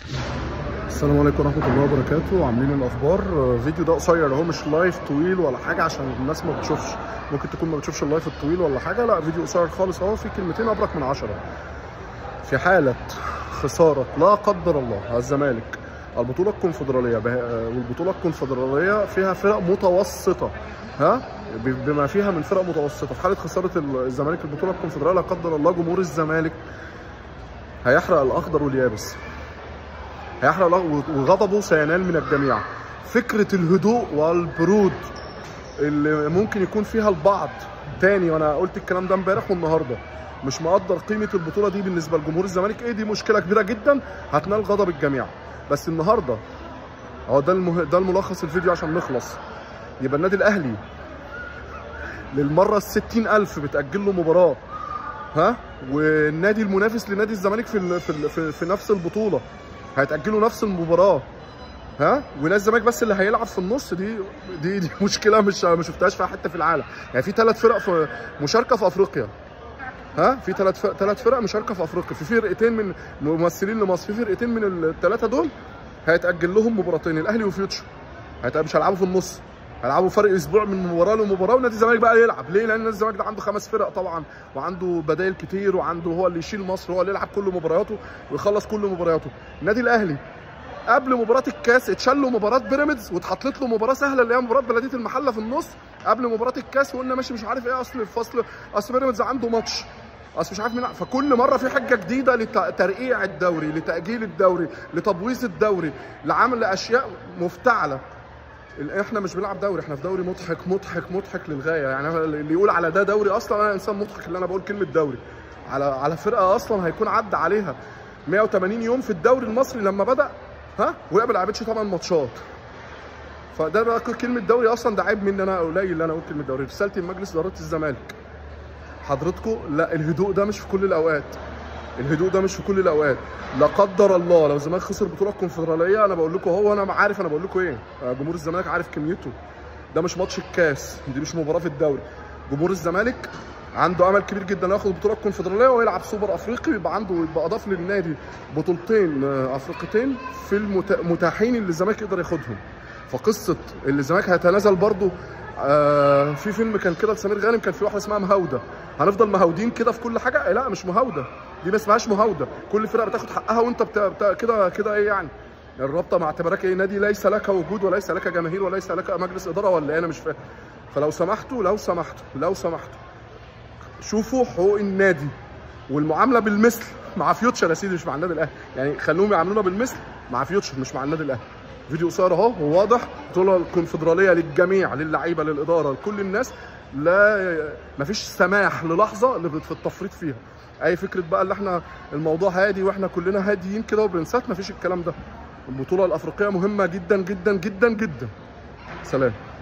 السلام عليكم ورحمة الله وبركاته عاملين إيه الأخبار فيديو ده قصير اهو مش لايف طويل ولا حاجة عشان الناس ما بتشوفش ممكن تكون ما بتشوفش اللايف الطويل ولا حاجة لا فيديو قصير خالص اهو في كلمتين أبرك من عشرة في حالة خسارة لا قدر الله الزمالك البطولة الكونفدرالية به- والبطولة الكونفدرالية فيها فرق متوسطة ها بما فيها من فرق متوسطة في حالة خسارة الزمالك البطولة الكونفدرالية لا قدر الله جمهور الزمالك هيحرق الأخضر واليابس هيحرق الأخضر وغضبه سينال من الجميع فكرة الهدوء والبرود اللي ممكن يكون فيها البعض تاني وانا قلت الكلام ده امبارح والنهارده مش مقدر قيمه البطوله دي بالنسبه لجمهور الزمالك ايه دي مشكله كبيره جدا هتنال غضب الجميع بس النهارده هو ده المه... ده الملخص الفيديو عشان نخلص يبقى النادي الاهلي للمره ال ألف بتاجل له مباراه ها والنادي المنافس لنادي الزمالك في ال... في, ال... في في نفس البطوله هيتاجلوا نفس المباراه ها ونادي الزمالك بس اللي هيلعب في النص دي دي, دي مشكله مش ما شفتهاش في حته في العالم يعني في ثلاث فرق في مشاركه في افريقيا ها في ثلاث فرق ثلاث فرق مشاركه في افريقيا في فرقتين من ممثلين لمصر في فرقتين من الثلاثه دول هيتاجل لهم مباراتين الاهلي وفيوتشر هيتأجل مش هيلعبوا في النص هيلعبوا فرق اسبوع من مباراه لمباراه ونادي الزمالك بقى يلعب ليه لان نادي الزمالك ده عنده خمس فرق طبعا وعنده بدائل كتير وعنده هو اللي يشيل مصر هو اللي يلعب كل مبارياته ويخلص كل مبارياته النادي الاهلي قبل مباراه الكاس اتشال له مباراه بيراميدز واتحطت له مباراه سهله اللي هي مباراه بلديه المحله في النص قبل مباراه الكاس وقلنا ماشي مش عارف ايه اصل الفصل اصل بيراميدز عنده ماتش اصل مش عارف مين فكل مره في حجه جديده لترقيع الدوري لتاجيل الدوري لتبويظ الدوري لعمل اشياء مفتعله احنا مش بنلعب دوري احنا في دوري مضحك مضحك مضحك للغايه يعني أنا اللي يقول على ده دوري اصلا انا انسان مضحك اللي انا بقول كلمه دوري على على فرقه اصلا هيكون عدى عليها 180 يوم في الدوري المصري لما بدا ها وهي ما لعبتش 8 ماتشات فده بقى كلمه دوري اصلا ده عيب مني انا قليل اللي انا اقول كلمه دوري رسالتي لمجلس اداره الزمالك حضرتكم لا الهدوء ده مش في كل الاوقات الهدوء ده مش في كل الاوقات لا قدر الله لو الزمالك خسر بطوله الكونفدراليه انا بقول لكم هو انا عارف انا بقول لكم ايه جمهور الزمالك عارف كميته ده مش ماتش الكاس دي مش مباراه في الدوري جمهور الزمالك عنده امل كبير جدا ياخد البطوله الكونفدراليه ويلعب سوبر افريقي يبقى عنده يبقى اضاف للنادي بطولتين افريقيتين في المتاحين اللي الزمالك يقدر ياخدهم فقصه اللي الزمالك هيتنازل برده آه في فيلم كان كده لسمير غانم كان في واحده اسمها مهاوده هنفضل مهاودين كده في كل حاجه لا مش مهاوده دي ما اسمهاش مهاوده كل فرقه بتاخد حقها وانت بتا... بتا... كده كده ايه يعني الرابطه معتبراك ايه نادي ليس لك وجود وليس لك جماهير وليس لك مجلس اداره ولا ايه انا مش فاهم فلو سمحتوا لو سمحتوا لو سمحتوا شوفوا حقوق النادي والمعامله بالمثل مع فيوتشر يا سيدي مش مع النادي الاهلي يعني خلوهم يعاملونا بالمثل مع فيوتشر مش مع النادي الاهلي فيديو قصير اهو وواضح بطوله الكونفدراليه للجميع للعيبه للاداره لكل الناس لا مفيش سماح للحظه في التفريط فيها اي فكره بقى اللي احنا الموضوع هادي واحنا كلنا هاديين كده وبرنسات مفيش الكلام ده البطوله الافريقيه مهمه جدا جدا جدا جدا سلام